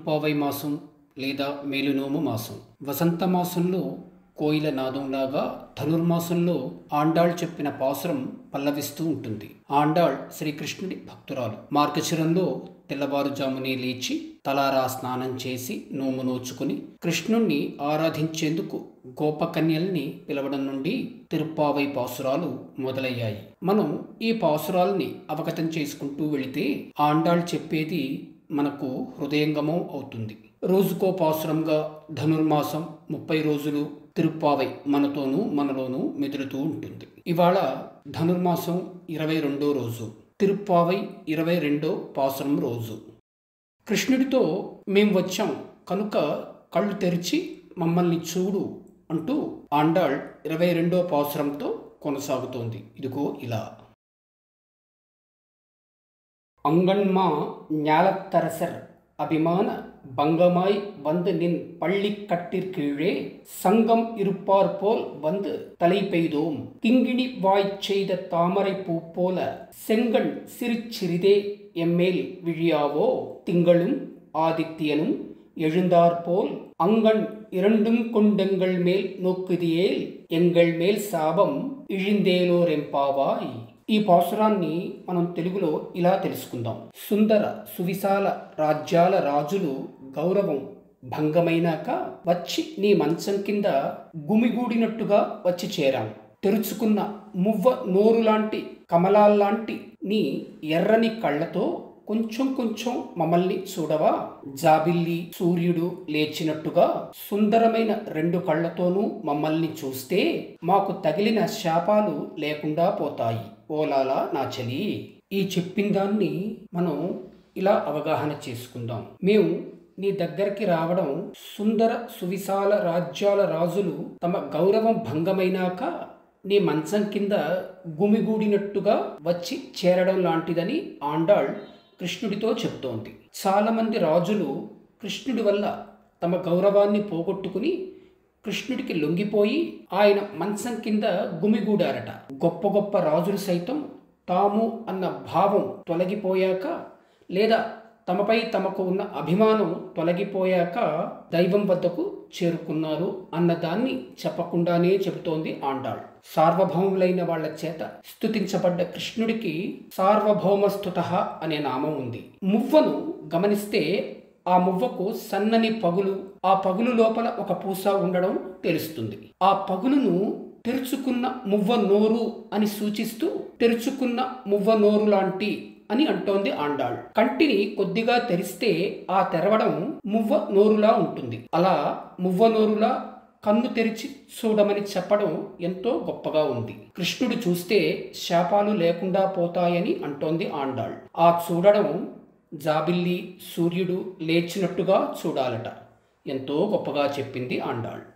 తిరుప్పావై మాసం లేదా మేలునోము మాసం వసంత మాసంలో కోయిల నాదంలాగా ధనుర్మాసంలో ఆండాళ్ చెప్పిన పాసురం పల్లవిస్తూ ఉంటుంది ఆండాళ్ శ్రీకృష్ణుడి భక్తురాలు మార్గశిరంలో తెల్లవారుజామునే లేచి తలారా స్నానం చేసి నోము నోచుకుని కృష్ణుణ్ణి ఆరాధించేందుకు గోపకన్యల్ని పిలవడం నుండి తిరుప్పావై పాసురాలు మొదలయ్యాయి మనం ఈ పాసురాల్ని అవగతం చేసుకుంటూ వెళితే ఆండాళ్ చెప్పేది మనకు హృదయంగమం అవుతుంది రోజుకో పాసురంగా ధనుర్మాసం ముప్పై రోజులు తిరుప్పావై మనతోనూ మనలోనూ మెదులుతూ ఉంటుంది ఇవాళ ధనుర్మాసం ఇరవై రెండో రోజు తిరుప్పావై ఇరవై రెండో పాసురం రోజు కృష్ణుడితో మేం వచ్చాం కనుక కళ్ళు తెరిచి మమ్మల్ని చూడు అంటూ ఆండాళ్ ఇరవై రెండో పాసురంతో కొనసాగుతోంది ఇదిగో ఇలా அங்கண்மா ஞாலத்தரசர் அபிமான பங்கமாய் வந்து நின் பள்ளி கட்டிற்கீழே சங்கம் இருப்பார் போல் வந்து தலை பெய்தோம் கிங்கிணி வாய் செய்த தாமரை பூ போல செங்கண் சிறிச்சிறிதே எம்மேல் விழியாவோ திங்களும் ஆதித்யனும் எழுந்தாற்போல் அங்கண் இரண்டும் கொண்டெங்கள் மேல் நோக்குதியேல் எங்கள் மேல் சாபம் ఇழிందేలోరెంపావాయ్ ఈ పాసురాన్ని మనం తెలుగులో ఇలా తెలుసుకుందాం సుందర సువిశాల రాజ్యాల రాజులు గౌరవం భంగమైనాక వచ్చి నీ మంచం కింద గుమిగూడినట్టుగా వచ్చి చేరాం తెరుచుకున్న మువ్వ నోరు లాంటి కమలాల్లాంటి నీ ఎర్రని కళ్ళతో కొంచెం కొంచెం మమ్మల్ని చూడవా జాబిల్లి సూర్యుడు లేచినట్టుగా సుందరమైన రెండు కళ్ళతోనూ మమ్మల్ని చూస్తే మాకు తగిలిన శాపాలు లేకుండా పోతాయి ఓలాలా నా చలి ఈ చెప్పిన దాన్ని మనం ఇలా అవగాహన చేసుకుందాం మేము నీ దగ్గరికి రావడం సుందర సువిశాల రాజ్యాల రాజులు తమ గౌరవం భంగమైనాక నీ మంచం కింద గుమిగూడినట్టుగా వచ్చి చేరడం లాంటిదని ఆండాళ్ కృష్ణుడితో చెప్తోంది చాలామంది రాజులు కృష్ణుడి వల్ల తమ గౌరవాన్ని పోగొట్టుకుని కృష్ణుడికి లొంగిపోయి ఆయన మంచం కింద గుమిగూడారట గొప్ప గొప్ప రాజులు సైతం తాము అన్న భావం తొలగిపోయాక లేదా తమపై తమకు ఉన్న అభిమానం తొలగిపోయాక దైవం వద్దకు చేరుకున్నారు అన్నదాన్ని చెప్పకుండానే చెబుతోంది ఆండాళ్ సార్వభౌములైన వాళ్ల చేత స్తుతించబడ్డ కృష్ణుడికి సార్వభౌమస్తుత అనే నామం ఉంది మువ్వను గమనిస్తే ఆ మువ్వకు సన్నని పగులు ఆ పగులు లోపల ఒక పూస ఉండడం తెలుస్తుంది ఆ పగులును తెరుచుకున్న మువ్వ నోరు అని సూచిస్తూ తెరుచుకున్న మువ్వ నోరు లాంటి అని అంటోంది ఆండాళ్ కంటిని కొద్దిగా తెరిస్తే ఆ తెరవడం మువ్వ నోరులా ఉంటుంది అలా మువ్వ నోరులా కన్ను తెరిచి చూడమని చెప్పడం ఎంతో గొప్పగా ఉంది కృష్ణుడు చూస్తే శాపాలు లేకుండా పోతాయని అంటోంది ఆండాళ్ ఆ చూడడం జాబిల్లి సూర్యుడు లేచినట్టుగా చూడాలట ఎంతో గొప్పగా చెప్పింది ఆండాళ్